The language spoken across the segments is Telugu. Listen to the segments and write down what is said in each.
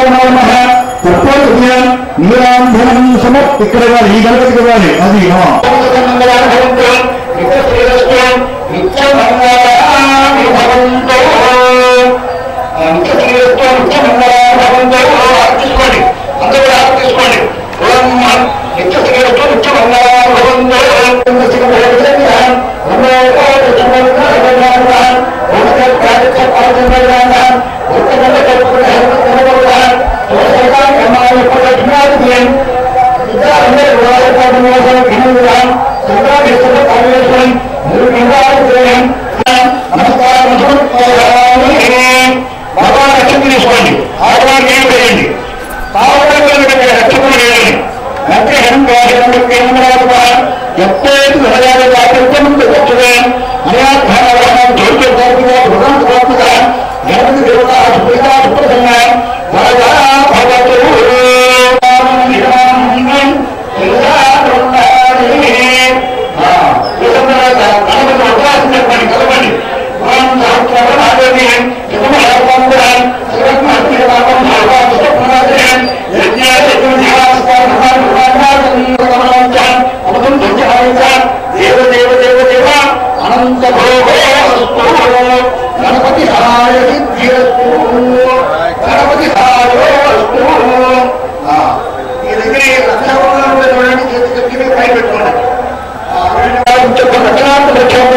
నమః తత్వజ్ఞ నీరాంధనం సమర్ప ఇక్కడ ఇవ్వాలి ఈ గణపతికి ఇవ్వాలి అది ఆ. తీసుకోండి ఆడవారికి ఏం చేయండి ఎప్పటి హృదయాలు జాగ్రత్తముందు వచ్చుగా అనాథానం జోక్య కోపుగా హృదయం కోపుగా గణపతి దేవత సుప్రీత సుప్రసన్న వరదా భవతు గణపతి అవకాశం చెప్పండి కలవండి ఓం సహస్రనాథేవి శివమహాత్మాంబురాన్ శివస్మస్తిరామం భాగవతపునాథేన్ దేవ దేవ దేవ దేవ అనంత గణపతి సహాయ సిద్ధిరస్తు గణపతి సహాయోస్తు ఈ దగ్గర ఈ రక్షాబంధనం కూడా చూడండి చేతి కట్టి పై పెట్టుకోండి రక్షణార్థ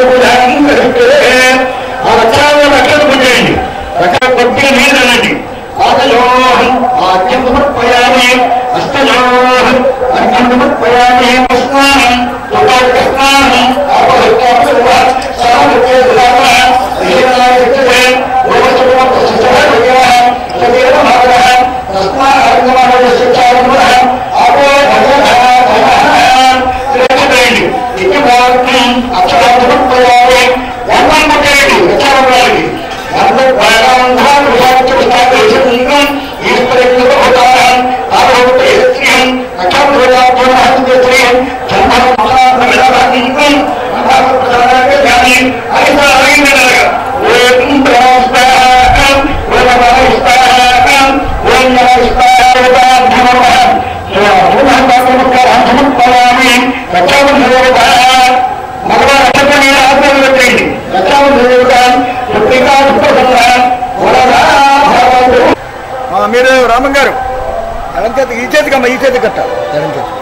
ఆ రక్షణ రక్షణ పొందేయండి రక్షణ కొద్దిగా నీరు అనండి ఆదయోహం ఆద్యం సమర్పయామి అష్టయోహం అర్ఘ్యం సమర్పయామి స్నానం తుపాక స్నానం మీరు రామన్ గారు ఎడం చేతి ఈ చేతికి అమ్మ ఈ చేతి కట్ట ఎడం చేతి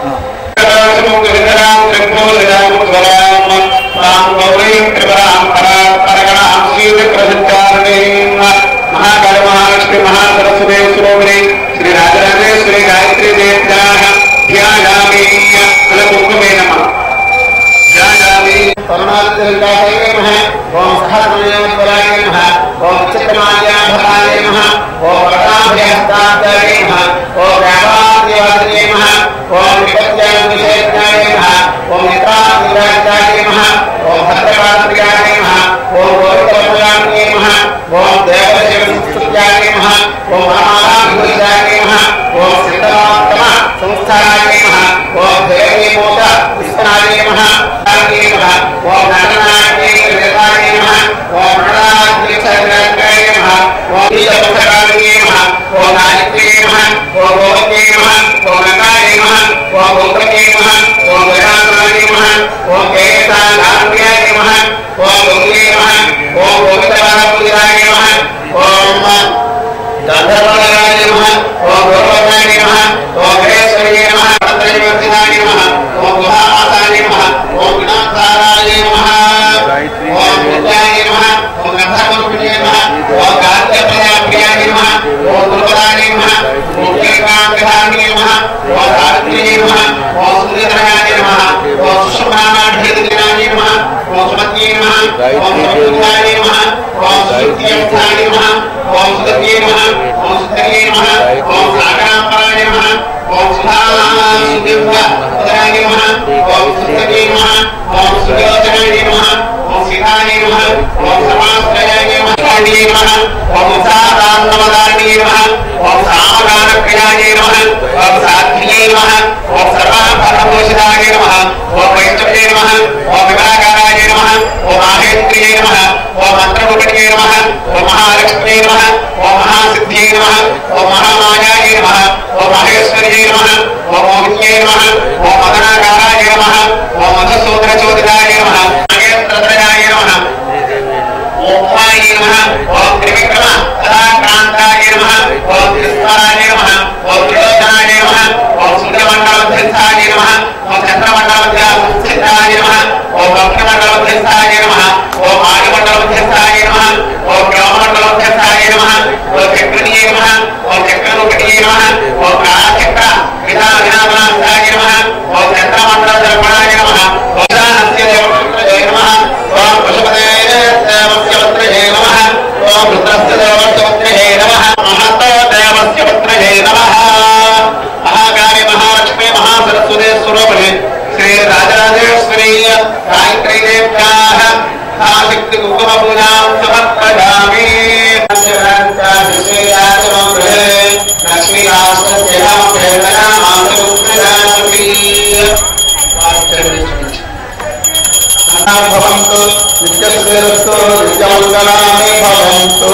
మహాకాళ మహాలక్ష్మి మహాసరస్వతి శ్రోమిని శ్రీ రాజరాజేశ్వరి గాయత్రి దేవతా ధ్యాయామి కుల కుంకుమే నమ ధ్యాయామి పరమాత్మకాయ నమః ఓం సహస్రనారాయణ నమః ఓం చిత్తమాల్యాభరాయ నమః ఓం వరదాభ్యస్తాయ నమః ఓం వ్యాపాద్యవాదనే నమః ఓం విపత్యాభిషేకాయ నమః ఓం నిత్రాభిరాజాయ నమః ఓం భద్రపాత్రియాయ నమః ఓం గోవిందవరాయ నమః ఓం దేవశివస్తుత్యాయ నమః ఓం మహారాభిషాయ నమః ఓం సిద్ధమాత్తమ సంస్థాయ నమః ఓం దేవీమూత విశ్వనాయ నమః నమః ఓం నటనాయ వేదాయ నమః ఓం నటనాయ నమః ఓం ఈశపుస్తకాయ నమః ఓం నాయకే నమః ఓం గోవతే నమః ఓం నకాయ నమః ఓం గోపతే నమః ఓం వేదాంతాయ నమః ఓం కేశాలాభ్యాయ నమః ఓం గోగే నమః ఓం గోవిందవాహపురాయ నమః ఓం గంధర్వాయ నమః ఓం గౌరవాయ నమః ఓం మహేశ్వరి నమః భద్రనివర్తినాయ నమః ఓం గుహామాతాయ నమః ఓం వినాశారాయ నమః ఓం బుద్ధాయ నమః ఓం గంధర్వరూపిణే నమః ఓం గాంధప్రయాప్రియాయ నమః ఓం గురుపదాయ నమః ఓం కేకాంగధాయ నమః ఓం సావిత్రి నమః ఓం సూర్యధరాయ నమః ఓం సుషమాఢ్యదినాయ నమః ఓం సుమత్యే నమః ఓం సముద్రాయ నమః ఓం సుత్యంధాయ నమః ఓం సుదర్యే నమః ఓం సుధర్యే నమః ఓం సాగరాంబరాయ నమః ఓం సుధాసుదివ్య ఉదరాయ నమః ఓం సుధర్యే నమః ఓం సుయోధనాయ నమః ఓం శివాయ నమః ఓం సమాశ్రయాయ నమః ఓం సాదాన్నమదాయ నమః ఓం సామగానప్రియాయ నమః ఓం సాధ్యే నమః ఓం సర్వాభరణభూషితాయ నమః ఓం వైష్ణవే నమః ఓం విభాగాయ మహాకాళాయ నమ ఓం మాహేంద్రియై నమ ఓం మంత్రముఖియై నమ ఓం మహాలక్ష్మ్యై నమ ఓం మహాసిద్ధ్యై నమ ఓం మహామాయాయ నమ ఓం మహేశ్వర్యై నమ ఓం మోహిన్యై నమ ఓం మదనాకారాయ నమ ఓం మధుసూదరచోదితాయ నమ నాగేంద్రధరాయ నమ ఓం మాయ నమ ఓం త్రివిక్రమ సదాక్రాంతాయ నమ ఓం త్రిస్వరాయ నమ ఓం త్రిలోచనాయ నమ ఓం సూర్యమండలధ్యస్థాయ నమ ఓం చంద్రమండలధ్యస్థాయ నమ ఓం అగ్నిమండలధ్యస్థాయ నమ ఓం ఆయుమండలధ్యస్థాయ నమ ఓం గ్రహమండలధ్యస్థాయ నమ ఓం చక్రణీయ నమ ఓం చక్రరూపిణీయ నమ ఓం కాలచక్ర విధాన వినామనాథాయ నమ ఓం చంద్రమండల దర్పణాయ నమ ఓం దానస్య దేవపుత్రజయ నమ ఓం పశుపతే దేవస్య పుత్రజయ నమ ఓం రుద్రస్య దేవస్య పుత్రజయ నమ మహతో దేవస్య పుత్రజయ నమ మహాకాళి మహాలక్ష్మి మహాసరస్వతి స్వరూపిణి శ్రీ రాజరాజేశ్వరీ గాయత్రీ దేవ్యాః మహాశక్తి కుంకుమ పూజాం సమర్పయామి లక్ష్మీ భవంతు నిత్యశ్రేయస్సు నిత్యమంగళాని భవంతు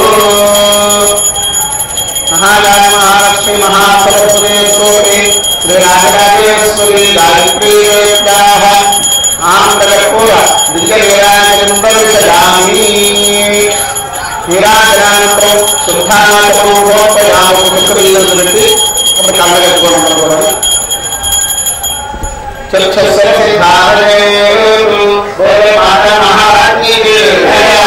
మహాగాయ మహాలక్ష్మి మహాసరస్వతి స్వరూపి శ్రీ రాజరాజేశ్వరి గాయత్రీ దేవ్యాః ఆంధ్రకూర దివ్యలీలాచంద్రయామి నీరాజనానంతరం శుద్ధానంతరం గోపయాము పుష్కరిల్లు పెట్టి ఒక కళ్ళ కట్టుకోవడం కూడా చక్షుధారణేరు బోలే మాత మహారాజ్ఞి నిర్భయ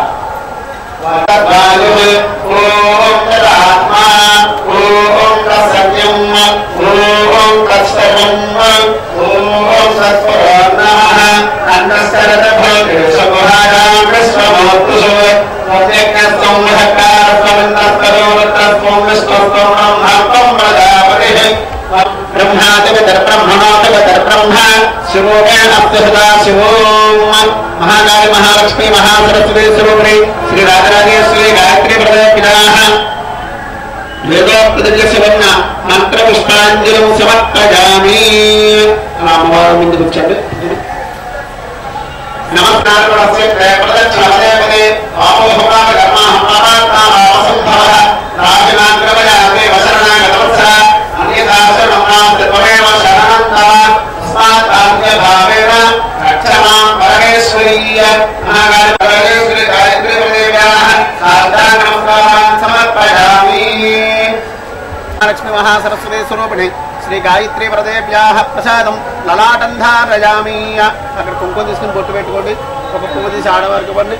వాతబాలు ఓం తదాత్మా ఓం తసత్యం ఓం తత్సవం ఓం సత్పరాన్నః అన్నస్తరత భవేశముహారాం విశ్వమోత్తు ప్రత్యక్షస్తం మహకారస్వమిందస్తరో తత్వం విశ్వస్తం బ్రహ్మత్వం ప్రజాపతిః బ్రహ్మాదిగతర్బ్రహ్మణోదిగతర్బ్రహ్మ శివోగేణ అప్తహృదా శివోం మహాకాళి మహాలక్ష్మి మహాసరస్వతి స్వరూపిణి శ్రీ రాజరాజేశ్వరి గాయత్రి ప్రదర్శినాః వేదోక్తదివ్య శివన్న మంత్ర పుష్పాంజలం సమర్పయామి అమ్మవారు ముందుకు వచ్చండి నమస్కారమస్య ప్రదక్షిణదేవతే ఆపోహమాన కర్మాహమానామసంభవ రాజనాగ్రవయాతే వశరణాగతవత్స అన్యదాశరణమాత్మేవ శరణం తవ తస్మాత్ ఆజ్ఞభావేన రక్షమాం పరమేశ్వరీయ మహాగారి పరమేశ్వరి గాయత్రి ప్రదేవ్యాః సాష్టాంగ నమస్కారాన్ సమర్పయామి లక్ష్మి మహాసరస్వతి స్వరూపిణి శ్రీ గాయత్రి ప్రదేవ్యాః ప్రసాదం లలాటం ధారయామి అక్కడ కుంకుమ తీసుకుని బొట్టు పెట్టుకోండి ఒక పువ్వు తీసి ఆడవారికి ఇవ్వండి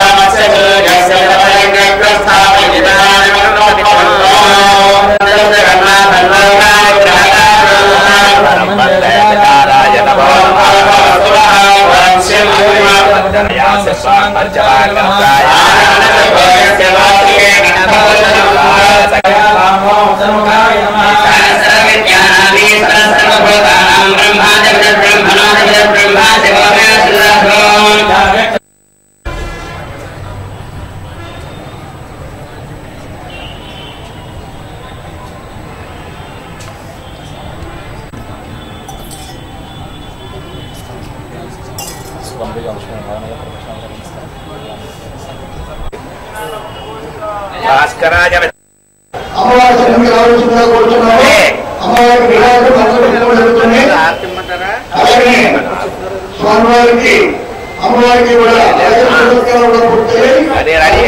భాస్కరాయ అమ్మవారి సన్నిధికి రావాల్సిందిగా కోరుతున్నాము అమ్మవారికి వినాయకుడు మంత్రం పెట్టడం జరుగుతుంది అలాగే స్వామివారికి అమ్మవారికి కూడా అలాగే పురస్కారం కూడా పూర్తయ్యాయి అదే రెడీ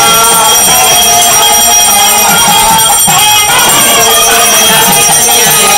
శ్రీ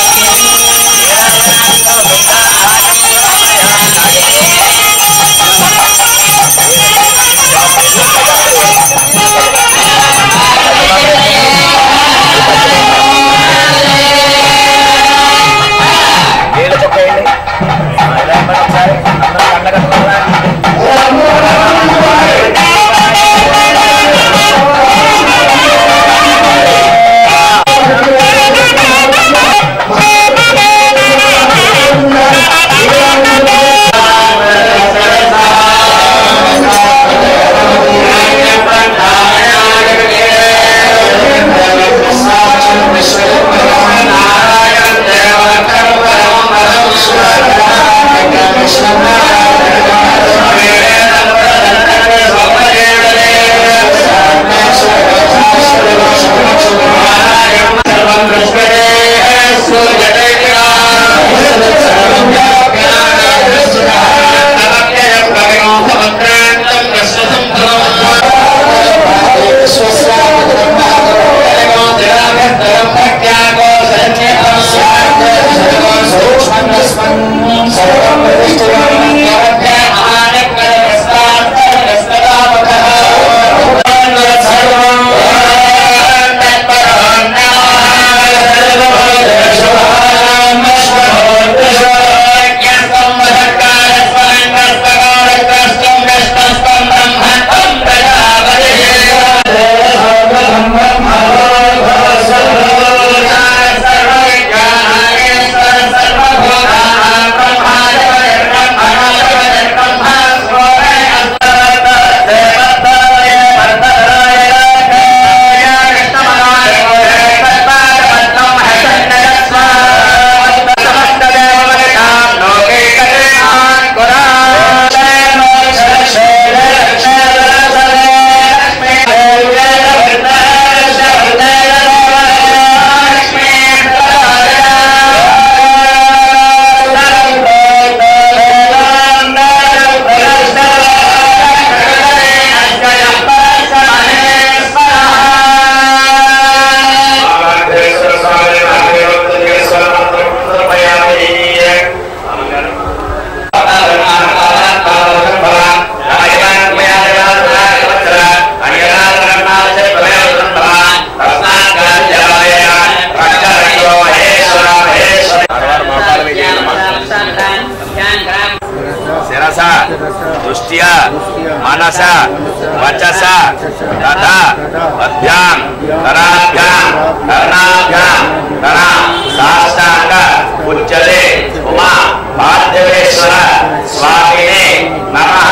దృష్ట్యా మనస వచస తథా పద్భ్యాం కరాభ్యాం కర్ణాభ్యాం కరా సాష్టాంగ ఉచ్చలే ఉమా పార్థివేశ్వర స్వామినే నమః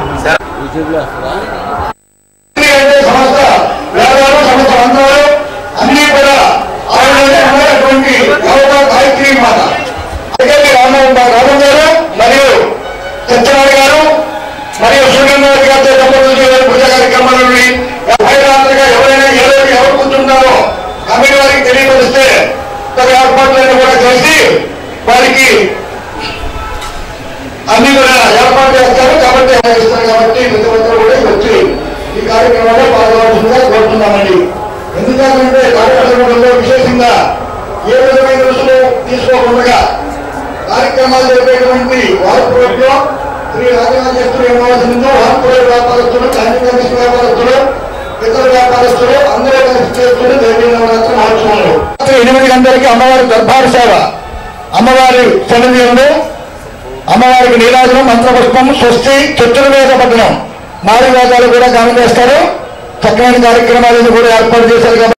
అంటే సమస్త వేదాలు సమస్త మంత్రాలు అన్ని కూడా ఆవిడ ఉన్నటువంటి దేవత గాయత్రి మాత అలాగే రామం రామం గారు మరియు సత్యనారాయణ గారు మరియు సూర్యనారాయణ గారితో సంబంధించిన పూజ కార్యక్రమాలని భయరాత్రిగా ఎవరైనా ఎవరు ఎవరు కూర్చుంటారో కమిటీ వారికి తెలియపరిస్తే తన ఏర్పాట్లన్నీ కూడా చేసి వారికి అన్ని కూడా ఏర్పాటు చేస్తారు కాబట్టి ఇస్తారు కాబట్టి ప్రతి ఒక్కరు కూడా వచ్చి ఈ కార్యక్రమంలో పాల్గొనాల్సిందిగా కోరుతున్నామండి ఎందుకంటే కార్యక్రమంలో విశేషంగా ఏ విధమైన రుసులు తీసుకోకుండా కార్యక్రమాలు జరిపేటువంటి వార్పులో శ్రీ రాజరాజేశ్వరి అమావాస్యంలో వార్పుల వ్యాపారస్తులు కాంతికాంతి వ్యాపారస్తులు ఇతర వ్యాపారస్తులు అందరూ కలిసి చేస్తున్న దేవీ నవరాత్రి మహోత్సవంలో ఎనిమిది గంటలకి అమ్మవారి దర్బారు సేవ అమ్మవారి సన్నిధిలో అమ్మవారికి నీరాజనం మంత్రపుష్పం స్వస్తి చతుర్వేద పట్టణం నాలుగు వేదాలు కూడా గానం చేస్తారు చక్కని కార్యక్రమాలను కూడా ఏర్పాటు చేశారు కాబట్టి